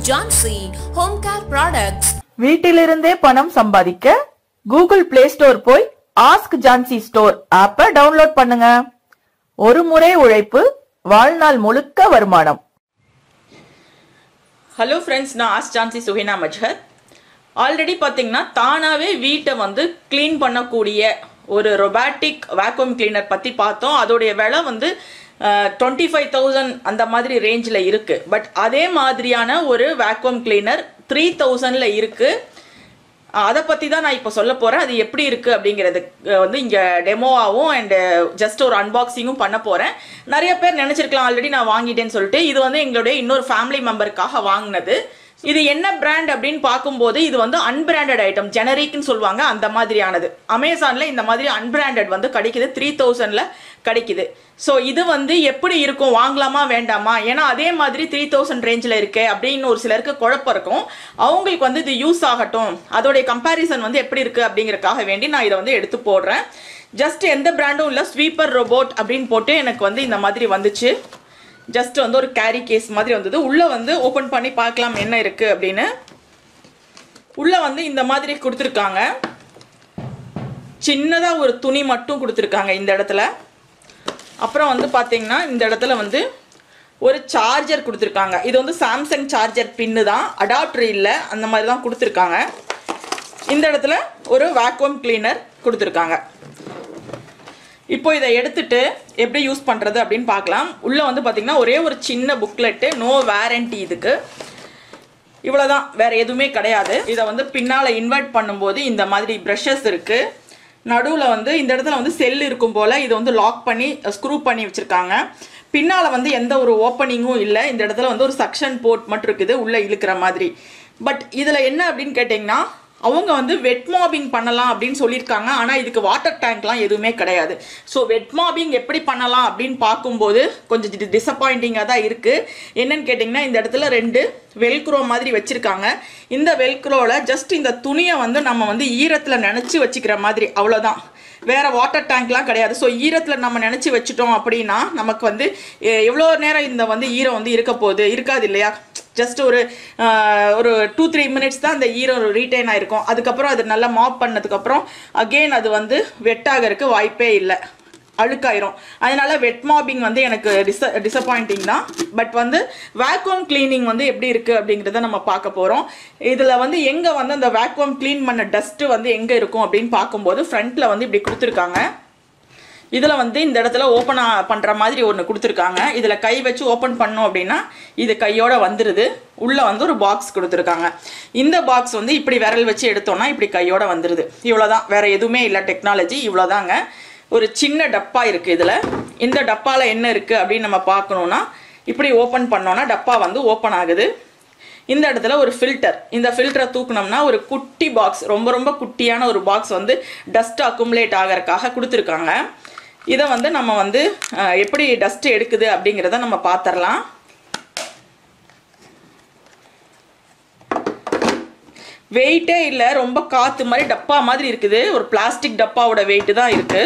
Jansi Home Care Products. வீட்டிலிருந்தே பணம் சம்பாதிக்க கூகுள் பிளே ஸ்டோர் போய் ஆஸ்க் ஜான்சி ஸ்டோர் ஆப்பை டவுன்லோட் பண்ணுங்க ஒரு முறை உழைப்பு வாழ்நாள் முழுக்க வருமானம் ஹலோ ஃப்ரெண்ட்ஸ் நான் ஆஸ் ஜான்சி சுஹினா மஜ்ஹர் ஆல்ரெடி பார்த்தீங்கன்னா தானாகவே வீட்டை வந்து க்ளீன் பண்ணக்கூடிய ஒரு ரொபாட்டிக் வேக்யூம் கிளீனர் பற்றி பார்த்தோம் அதோடைய விலை வந்து டுவெண்ட்டி ஃபைவ் தௌசண்ட் அந்த மாதிரி ரேஞ்சில் இருக்குது பட் அதே மாதிரியான ஒரு வேக்யூம் கிளீனர் த்ரீ தௌசண்டில் இருக்குது அதை பற்றி தான் நான் இப்போ சொல்ல போகிறேன் அது எப்படி இருக்குது அப்படிங்கிறது அஹ் வந்து இங்கே டெமோவாகவும் அண்டு ஜஸ்ட் ஒரு அன்பாக்சிங்கும் பண்ண போகிறேன் நிறைய பேர் நினச்சிருக்கலாம் ஆல்ரெடி நான் வாங்கிட்டேன்னு சொல்லிட்டு இது வந்து எங்களுடைய இன்னொரு ஃபேமிலி மெம்பருக்காக வாங்கினது இது என்ன பிராண்ட் அப்படின்னு பார்க்கும்போது இது வந்து அன்பிராண்டட் ஐட்டம் ஜெனரிக்னு சொல்லுவாங்க அந்த மாதிரியானது அமேசானில் இந்த மாதிரி அன்பிராண்டட் வந்து கிடைக்குது த்ரீ தௌசண்டில் கிடைக்குது ஸோ இது வந்து எப்படி இருக்கும் வாங்கலாமா வேண்டாமா ஏன்னா அதே மாதிரி த்ரீ தௌசண்ட் ரேஞ்சில் இருக்கே அப்படின்னு ஒரு சிலருக்கு குழப்பம் இருக்கும் அவங்களுக்கு வந்து இது யூஸ் ஆகட்டும் அதோடைய கம்பேரிசன் வந்து எப்படி இருக்குது அப்படிங்கறக்காக வேண்டி நான் இதை வந்து எடுத்து போடுறேன் ஜஸ்ட் எந்த பிராண்டும் இல்லை ஸ்வீப்பர் ரோபோட் அப்படின்னு போட்டு எனக்கு வந்து இந்த மாதிரி வந்துச்சு ஜஸ்ட் வந்து ஒரு கேரி கேஸ் மாதிரி வந்தது உள்ளே வந்து ஓப்பன் பண்ணி பார்க்கலாம் என்ன இருக்குது அப்படின்னு உள்ளே வந்து இந்த மாதிரி கொடுத்துருக்காங்க சின்னதாக ஒரு துணி மட்டும் கொடுத்துருக்காங்க இந்த இடத்துல அப்புறம் வந்து பார்த்தீங்கன்னா இந்த இடத்துல வந்து ஒரு சார்ஜர் கொடுத்துருக்காங்க இது வந்து சாம்சங் சார்ஜர் பின்னு தான் அடாப்டர் இல்லை அந்த மாதிரி தான் கொடுத்துருக்காங்க இந்த இடத்துல ஒரு வேக்யூம் கிளீனர் கொடுத்துருக்காங்க இப்போ இதை எடுத்துட்டு எப்படி யூஸ் பண்ணுறது அப்படின்னு பார்க்கலாம் உள்ளே வந்து பார்த்தீங்கன்னா ஒரே ஒரு சின்ன புக்லெட்டு நோ வேரண்டி இதுக்கு இவ்வளோதான் வேற எதுவுமே கிடையாது இதை வந்து பின்னால் இன்வெர்ட் பண்ணும்போது இந்த மாதிரி ப்ரஷஸ் இருக்குது நடுவில் வந்து இந்த இடத்துல வந்து செல் இருக்கும் போல் இதை வந்து லாக் பண்ணி ஸ்க்ரூ பண்ணி வச்சுருக்காங்க பின்னால் வந்து எந்த ஒரு ஓப்பனிங்கும் இல்லை இந்த இடத்துல வந்து ஒரு சக்ஷன் போர்ட் மட்டும் இருக்குது உள்ளே இழுக்கிற மாதிரி பட் இதில் என்ன அப்படின்னு கேட்டிங்கன்னா அவங்க வந்து வெட் மாபிங் பண்ணலாம் அப்படின்னு சொல்லியிருக்காங்க ஆனால் இதுக்கு வாட்டர் டேங்க்லாம் எதுவுமே கிடையாது ஸோ வெட் மாபிங் எப்படி பண்ணலாம் அப்படின்னு பார்க்கும்போது கொஞ்சம் டிசப்பாயிண்டிங்காக தான் இருக்குது என்னன்னு கேட்டிங்கன்னா இந்த இடத்துல ரெண்டு வெல்க்ரோ மாதிரி வச்சுருக்காங்க இந்த வெல்க்ரோவில் ஜஸ்ட் இந்த துணியை வந்து நம்ம வந்து ஈரத்தில் நினச்சி வச்சுக்கிற மாதிரி அவ்வளோதான் வேற வாட்டர் டேங்க்லாம் கிடையாது ஸோ ஈரத்தில் நம்ம நினச்சி வச்சுட்டோம் அப்படின்னா நமக்கு வந்து எ- எவ்வளோ நேரம் இந்த வந்து ஈரம் வந்து இருக்க போகுது இருக்காது இல்லையா ஜஸ்ட் ஒரு ஆஹ், ஒரு டூ த்ரீ மினிட்ஸ் தான் அந்த ஈரம் ரீட்டைன் ஆயிருக்கும் அதுக்கப்புறம் அது நல்லா மாப் பண்ணதுக்கப்புறம் அகெயின் அது வந்து வெட்டாகிறதுக்கு வாய்ப்பே இல்லை அழுக்காயிரும் அதனால வெட் மாபிங் வந்து எனக்கு டிச டிசப்பாயிண்டிங் தான் பட் வந்து வேக்யூம் கிளீனிங் வந்து எப்படி இருக்கு அப்படிங்கிறத நம்ம பார்க்க போறோம் இதுல வந்து எங்க வந்து அந்த வேக்யூம் க்ளீன் பண்ண டஸ்ட் வந்து எங்க இருக்கும் அப்படின்னு பார்க்கும்போது ஃப்ரண்ட்ல வந்து இப்படி கொடுத்துருக்காங்க இதில் வந்து இந்த இடத்துல ஓப்பன் பண்ணுற மாதிரி ஒன்று கொடுத்துருக்காங்க இதில் கை வச்சு ஓப்பன் பண்ணோம் அப்படின்னா இது கையோட வந்துடுது உள்ளே வந்து ஒரு பாக்ஸ் கொடுத்துருக்காங்க இந்த பாக்ஸ் வந்து இப்படி விரல் வச்சு எடுத்தோம்னா இப்படி கையோட வந்துடுது இவ்வளோதான் வேற எதுவுமே இல்லை டெக்னாலஜி இவ்வளோதாங்க ஒரு சின்ன டப்பா இருக்குது இதில் இந்த டப்பாவில் என்ன இருக்குது அப்படின்னு நம்ம பார்க்கணுன்னா இப்படி ஓப்பன் பண்ணோன்னா டப்பா வந்து ஓப்பன் ஆகுது இந்த இடத்துல ஒரு ஃபில்டர் இந்த ஃபில்டரை தூக்குனோம்னா ஒரு குட்டி பாக்ஸ் ரொம்ப ரொம்ப குட்டியான ஒரு பாக்ஸ் வந்து டஸ்ட் அக்குமுலேட் ஆகறதுக்காக கொடுத்துருக்காங்க இதை வந்து நம்ம வந்து அஹ், எப்படி டஸ்ட் எடுக்குது அப்படிங்கிறத நம்ம பார்த்துடலாம் வெயிட்டே இல்லை ரொம்ப காற்று மாதிரி டப்பா மாதிரி இருக்குது ஒரு பிளாஸ்டிக் டப்பாவோட வெயிட்டு தான் இருக்குது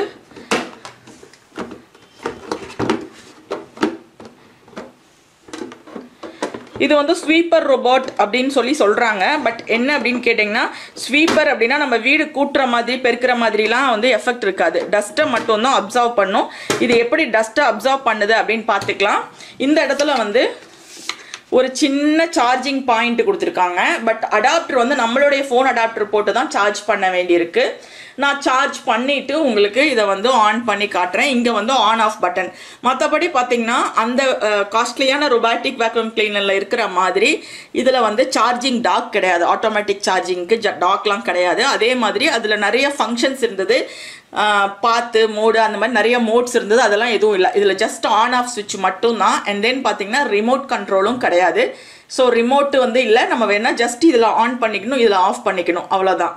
இது வந்து ஸ்வீப்பர் ரோபோட் அப்படின்னு சொல்லி சொல்கிறாங்க பட் என்ன அப்படின்னு கேட்டிங்கன்னா ஸ்வீப்பர் அப்படின்னா நம்ம வீடு கூட்டுற மாதிரி பெருக்கிற மாதிரிலாம் வந்து எஃபெக்ட் இருக்காது டஸ்ட்டை மட்டும்தான் அப்சர்வ் பண்ணும் இது எப்படி டஸ்ட்டை அப்சர்வ் பண்ணுது அப்படின்னு பார்த்துக்கலாம் இந்த இடத்துல வந்து ஒரு சின்ன சார்ஜிங் பாயிண்ட் கொடுத்துருக்காங்க பட் அடாப்டர் வந்து நம்மளுடைய ஃபோன் அடாப்டர் போட்டு தான் சார்ஜ் பண்ண வேண்டியிருக்கு நான் சார்ஜ் பண்ணிட்டு உங்களுக்கு இதை வந்து ஆன் பண்ணி காட்டுறேன் இங்கே வந்து ஆன் ஆஃப் பட்டன் மற்றபடி பார்த்தீங்கன்னா அந்த காஸ்ட்லியான ரொபாட்டிக் வேக்யூம் கிளீனரில் இருக்கிற மாதிரி இதில் வந்து சார்ஜிங் டாக் கிடையாது ஆட்டோமேட்டிக் சார்ஜிங்க்கு டாக்லாம் கிடையாது அதே மாதிரி அதில் நிறைய ஃபங்க்ஷன்ஸ் இருந்தது பார்த்து மோடு அந்த மாதிரி நிறைய மோட்ஸ் இருந்தது அதெல்லாம் எதுவும் இல்லை இதில் ஜஸ்ட் ஆன் ஆஃப் சுவிட்ச் மட்டும்தான் அண்ட் தென் பார்த்தீங்கன்னா ரிமோட் கண்ட்ரோலும் கிடையாது ஸோ ரிமோட் வந்து இல்லை நம்ம வேணால் ஜஸ்ட் இதில் ஆன் பண்ணிக்கணும் இதில் ஆஃப் பண்ணிக்கணும் அவ்வளோதான்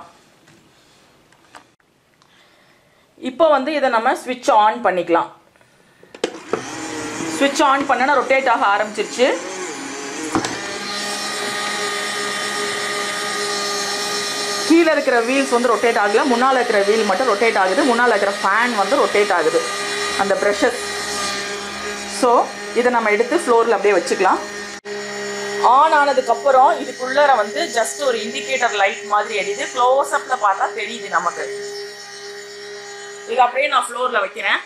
இப்போ வந்து இதை நம்ம ஸ்விட்ச் ஆன் பண்ணிக்கலாம் ஸ்விட்ச் ஆன் பண்ணனா ரொட்டேட் ஆக ஆரம்பிச்சிருச்சு கீழே இருக்கிற வீல்ஸ் வந்து ரொட்டேட் ஆகல முன்னால் இருக்கிற வீல் மட்டும் ரொட்டேட் ஆகுது முன்னால் இருக்கிற ஃபேன் வந்து ரொட்டேட் ஆகுது அந்த ப்ரெஷர் ஸோ இதை நம்ம எடுத்து ஃப்ளோரில் அப்படியே வச்சுக்கலாம் ஆன் ஆனதுக்கு அப்புறம் இதுக்குள்ளர வந்து ஜஸ்ட் ஒரு இண்டிகேட்டர் லைட் மாதிரி எரியுது க்ளோஸ் அப்ல பார்த்தா தெரியுது நமக்கு இது அப்படியே நான் ஃப்ளோர்ல வைக்கிறேன்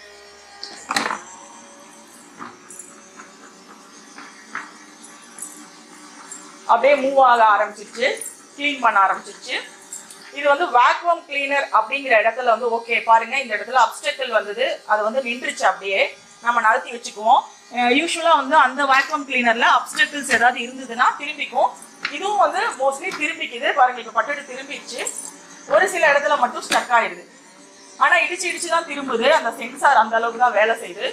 அப்படியே மூவ் ஆக ஆரம்பிச்சிருச்சு க்ளீன் பண்ண ஆரம்பிச்சிருச்சு இது வந்து வேக்யூம் கிளீனர் அப்படிங்கிற இடத்துல வந்து ஓகே பாருங்க இந்த இடத்துல அப்டெக்கல் வந்தது அது வந்து நின்றுச்சு அப்படியே நம்ம நகர்த்தி வச்சுக்குவோம் யூஸ்வலா வந்து அந்த வேக்யூம் கிளீனர்ல அப்டெக்கல்ஸ் ஏதாவது இருந்ததுன்னா திரும்பிக்கும் இதுவும் வந்து மோஸ்ட்லி திரும்பிக்குது பாருங்க இப்ப பட்டுட்டு திரும்பிடுச்சு ஒரு சில இடத்துல மட்டும் ஸ்டக் ஆயிடுது ஆனா இடிச்சு இடிச்சு தான் திரும்புது அந்த சென்சார் அந்த அளவுக்கு தான் வேலை செய்யுது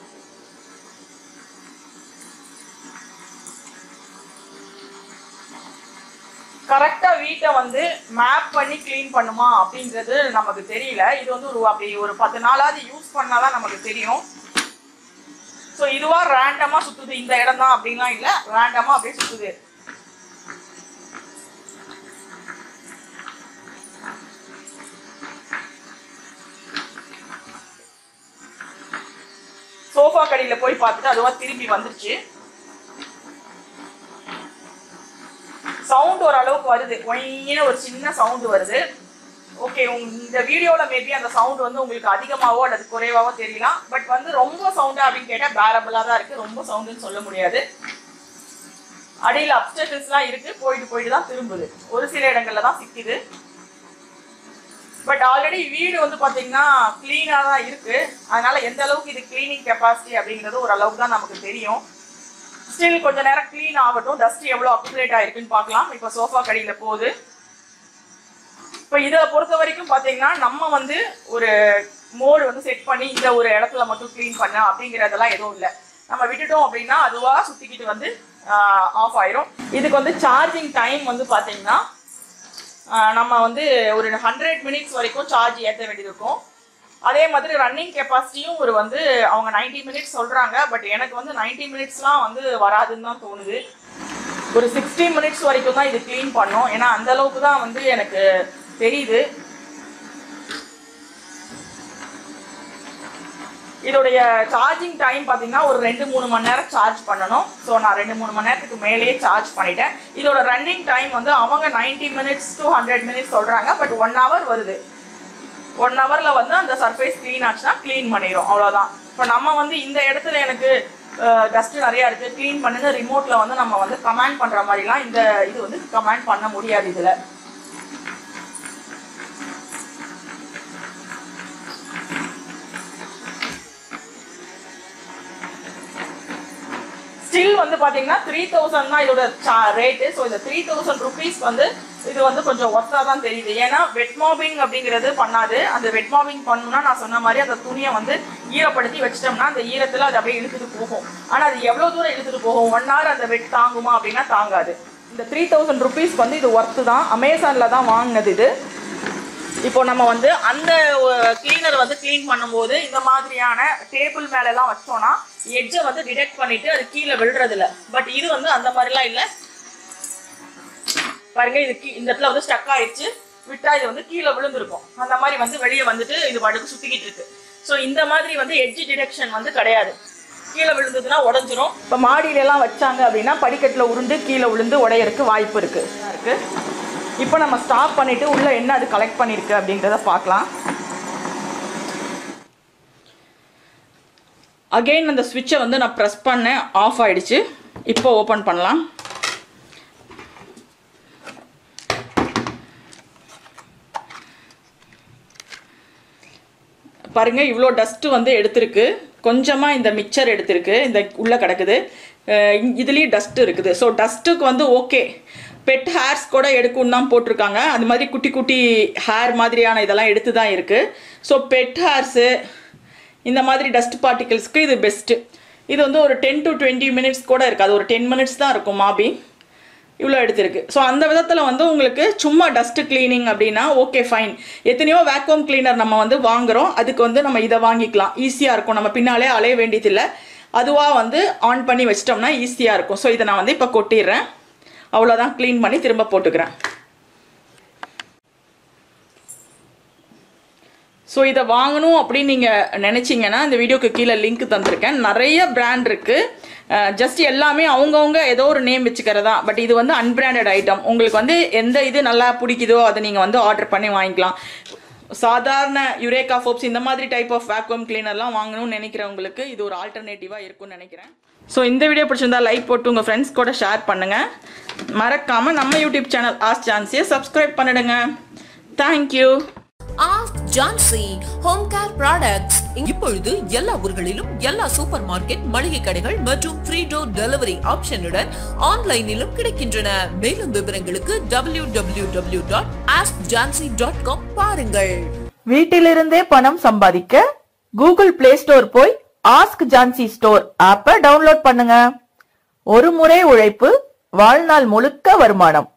கரெக்டா வீட்டை வந்து மேப் பண்ணி க்ளீன் பண்ணுமா அப்படின்றது நமக்கு தெரியல இது வந்து ஒரு அப்படி ஒரு பத்து நாளாவது யூஸ் பண்ணாதான் நமக்கு தெரியும் ஸோ இதுவா ரேண்டமா சுத்துது இந்த இடம் தான் அப்படின்லாம் இல்ல ரேண்டமா அப்படியே சுத்துது சோஃபா கடையில போய் பார்த்துட்டு அதுவா திரும்பி வந்துருச்சு சவுண்ட் ஓரளவுக்கு வருது ஒயின்னு ஒரு சின்ன சவுண்ட் வருது ஓகே இந்த வீடியோல மேபி அந்த சவுண்ட் வந்து உங்களுக்கு அதிகமாவோ அல்லது குறைவாவோ தெரியலாம் பட் வந்து ரொம்ப சவுண்டா அப்படின்னு கேட்டா பேரபிளா தான் இருக்கு ரொம்ப சவுண்டுன்னு சொல்ல முடியாது அடியில அப்டேஷன்ஸ்லாம் இருக்கு போயிட்டு போயிட்டு தான் திரும்புது ஒரு சில இடங்கள்ல தான் சிக்குது பட் ஆல்ரெடி வீடு வந்து பாத்தீங்கன்னா கிளீனா தான் இருக்கு அதனால எந்த அளவுக்கு இது கிளீனிங் கெப்பாசிட்டி அப்படிங்கிறது ஒரு அளவுக்கு தான் நமக்கு தெரியும் ஸ்டில் கொஞ்ச நேரம் க்ளீன் ஆகட்டும் டஸ்ட் எவ்வளோ அக்குமுலேட் ஆயிருக்குன்னு பார்க்கலாம் இப்போ சோஃபா கடியில் போகுது இப்போ இதை பொறுத்த வரைக்கும் பார்த்தீங்கன்னா நம்ம வந்து ஒரு மோடு வந்து செட் பண்ணி இந்த ஒரு இடத்துல மட்டும் க்ளீன் பண்ண அப்படிங்கிறதெல்லாம் எதுவும் இல்லை நம்ம விட்டுட்டோம் அப்படின்னா அதுவாக சுற்றிக்கிட்டு வந்து ஆஃப் ஆயிரும் இதுக்கு வந்து சார்ஜிங் டைம் வந்து பார்த்தீங்கன்னா ஆஹ் நம்ம வந்து ஒரு ஹண்ட்ரட் மினிட்ஸ் வரைக்கும் சார்ஜ் ஏற்ற வேண்டியது இருக்கும் அதே மாதிரி ரன்னிங் கெப்பாசிட்டியும் ஒரு வந்து அவங்க 90 மினிட்ஸ் சொல்றாங்க பட் எனக்கு வந்து 90 மினிட்ஸ்லாம் வந்து வராதுன்னு தான் தோணுது ஒரு சிக்ஸ்டி மினிட்ஸ் வரைக்கும் தான் இது க்ளீன் பண்ணும் ஏன்னா அந்த அளவுக்கு தான் வந்து எனக்கு தெரியுது இதோடைய சார்ஜிங் டைம் பார்த்தீங்கன்னா ஒரு ரெண்டு மூணு மணி நேரம் சார்ஜ் பண்ணணும் ஸோ நான் ரெண்டு மூணு மணி நேரத்துக்கு மேலேயே சார்ஜ் பண்ணிட்டேன் இதோட ரன்னிங் டைம் வந்து அவங்க 90 மினிட்ஸ் டு ஹண்ட்ரட் மினிட்ஸ் சொல்றாங்க பட் ஒன் ஹவர் வருது ஒன் ஹவர்ல வந்து அந்த சர்ஃபேஸ் க்ளீன் ஆச்சுன்னா க்ளீன் பண்ணிடும் அவ்வளோதான் இப்போ நம்ம வந்து இந்த இடத்துல எனக்கு டஸ்ட் நிறைய இருக்கு க்ளீன் பண்ணுங்க ரிமோட்ல வந்து நம்ம வந்து கமாண்ட் பண்ற மாதிரிலாம் இந்த இது வந்து கமாண்ட் பண்ண முடியாது இதுல ஸ்டில் வந்து பாத்தீங்கன்னா த்ரீ தௌசண்ட் தான் இதோட ரேட்டு ஸோ இந்த த்ரீ தௌசண்ட் ருபீஸ் வந்து இது வந்து கொஞ்சம் ஒர்த்தா தான் தெரியுது ஏன்னா வெட் மாபிங் அப்படிங்கிறது பண்ணாது அந்த வெட் மாபிங் பண்ணணும்னா நான் சொன்ன மாதிரி அந்த துணியை வந்து ஈரப்படுத்தி வச்சிட்டோம்னா அந்த ஈரத்துல அது அப்படியே இழுத்துட்டு போகும் ஆனா அது எவ்வளவு தூரம் இழுத்துட்டு போகும் ஒன் ஹவர் அந்த வெட் தாங்குமா அப்படின்னா தாங்காது இந்த த்ரீ தௌசண்ட் ருபீஸ்க்கு வந்து இது ஒர்த்து தான் அமேசான்ல தான் வாங்கினது இது இப்போ நம்ம வந்து அந்த கிளீனர் வந்து க்ளீன் பண்ணும்போது இந்த மாதிரியான டேபிள் மேல எல்லாம் வச்சோம்னா எட்ஜை வந்து டிடெக்ட் பண்ணிட்டு அது கீழே விழுறது இல்ல பட் இது வந்து அந்த மாதிரிலாம் இல்ல பாருங்க இது கீ- இந்த இடத்துல வந்து ஸ்டக் ஆயிடுச்சு விட்டா இது வந்து கீழே விழுந்திருக்கும் அந்த மாதிரி வந்து வெளியே வந்துட்டு இது பாட்டுக்கு சுத்திக்கிட்டு இருக்கு ஸோ இந்த மாதிரி வந்து எட்ஜ் டிடெக்ஷன் வந்து கிடையாது கீழே விழுந்ததுன்னா உடஞ்சிரும் இப்போ மாடியில எல்லாம் வச்சாங்க அப்படின்னா படிக்கட்டில் உருண்டு கீழே விழுந்து உடையறதுக்கு வாய்ப்பு இருக்கு இருக்கு இப்போ நம்ம ஸ்டாப் பண்ணிட்டு உள்ள என்ன அது கலெக்ட் பண்ணிருக்கு அப்படின்றத பார்க்கலாம் அகைன் அந்த ஸ்விட்சை வந்து நான் ப்ரெஸ் பண்ணேன் ஆஃப் ஆயிடுச்சு இப்போ ஓப்பன் பண்ணலாம் பாருங்க இவ்வளோ டஸ்ட் வந்து எடுத்திருக்கு கொஞ்சமா இந்த மிக்சர் எடுத்திருக்கு இந்த உள்ள கிடக்குது அஹ் இ- இதுலயும் டஸ்ட் இருக்குது ஸோ டஸ்ட்டுக்கு வந்து ஓகே பெட் ஹேர்ஸ் கூட எடுக்கும்னு தான் போட்டிருக்காங்க அது மாதிரி குட்டி குட்டி ஹேர் மாதிரியான இதெல்லாம் எடுத்து தான் இருக்கு ஸோ பெட் ஹேர்ஸு இந்த மாதிரி டஸ்ட் பார்ட்டிகல்ஸ்க்கு இது பெஸ்ட்டு இது வந்து ஒரு டென் டு டுவெண்ட்டி மினிட்ஸ் கூட இருக்காது ஒரு டென் மினிட்ஸ் தான் இருக்கும் மாபி இவ்வளோ எடுத்திருக்கு ஸோ அந்த விதத்தில் வந்து உங்களுக்கு சும்மா டஸ்ட் கிளீனிங் அப்படின்னா ஓகே ஃபைன் எத்தனையோ வேக்யூம் கிளீனர் நம்ம வந்து வாங்குறோம் அதுக்கு வந்து நம்ம இதை வாங்கிக்கலாம் ஈஸியாக இருக்கும் நம்ம பின்னாலே அலைய வேண்டியதில்லை அதுவாக வந்து ஆன் பண்ணி வச்சிட்டோம்னா ஈஸியாக இருக்கும் ஸோ இதை நான் வந்து இப்போ கொட்டிடுறேன் அவ்வளோதான் க்ளீன் பண்ணி திரும்ப போட்டுக்கிறேன் ஸோ இதை வாங்கணும் அப்படின்னு நீங்கள் நினச்சிங்கன்னா இந்த வீடியோக்கு கீழே லிங்க் தந்திருக்கேன் நிறைய பிராண்ட் இருக்குது ஜஸ்ட் எல்லாமே அவங்கவுங்க ஏதோ ஒரு நேம் வச்சுக்கிறதா பட் இது வந்து அன்பிராண்டட் ஐட்டம் உங்களுக்கு வந்து எந்த இது நல்லா பிடிக்குதோ அதை நீங்கள் வந்து ஆர்டர் பண்ணி வாங்கிக்கலாம் சாதாரண யுரேகா ஃபோப்ஸ் இந்த மாதிரி டைப் ஆஃப் வேக்யூம் கிளீனர்லாம் வாங்கணும்னு நினைக்கிறவங்களுக்கு இது ஒரு ஆல்டர்னேட்டிவாக இருக்கும்னு நினைக்கிறேன் ஸோ இந்த வீடியோ பிடிச்சிருந்தா லைக் போட்டு உங்கள் ஃப்ரெண்ட்ஸ் கூட ஷேர் பண்ணுங்கள் மறக்காமல் நம்ம யூடியூப் சேனல் ஆஸ் சான்ஸியை சப்ஸ்கிரைப் பண்ணிடுங்க thank you ask Jhansi home care products இப்பொழுது எல்லா ஊர்களிலும் எல்லா சூப்பர் மார்க்கெட் மளிகை கடைகள் மற்றும் ஃப்ரீ டோர் டெலிவரி ஆப்ஷனுடன் ஆன்லைனிலும் கிடைக்கின்றன மேலும் விவரங்களுக்கு W W W dot ask Jhansi dot com பாருங்கள் வீட்டிலிருந்தே பணம் சம்பாதிக்க கூகுள் பிளே ஸ்டோர் போய் ஆஸ்க் ஜான்சி ஸ்டோர் ஆப்பை டவுன்லோட் பண்ணுங்க ஒரு முறை உழைப்பு வாழ்நாள் முழுக்க வருமானம்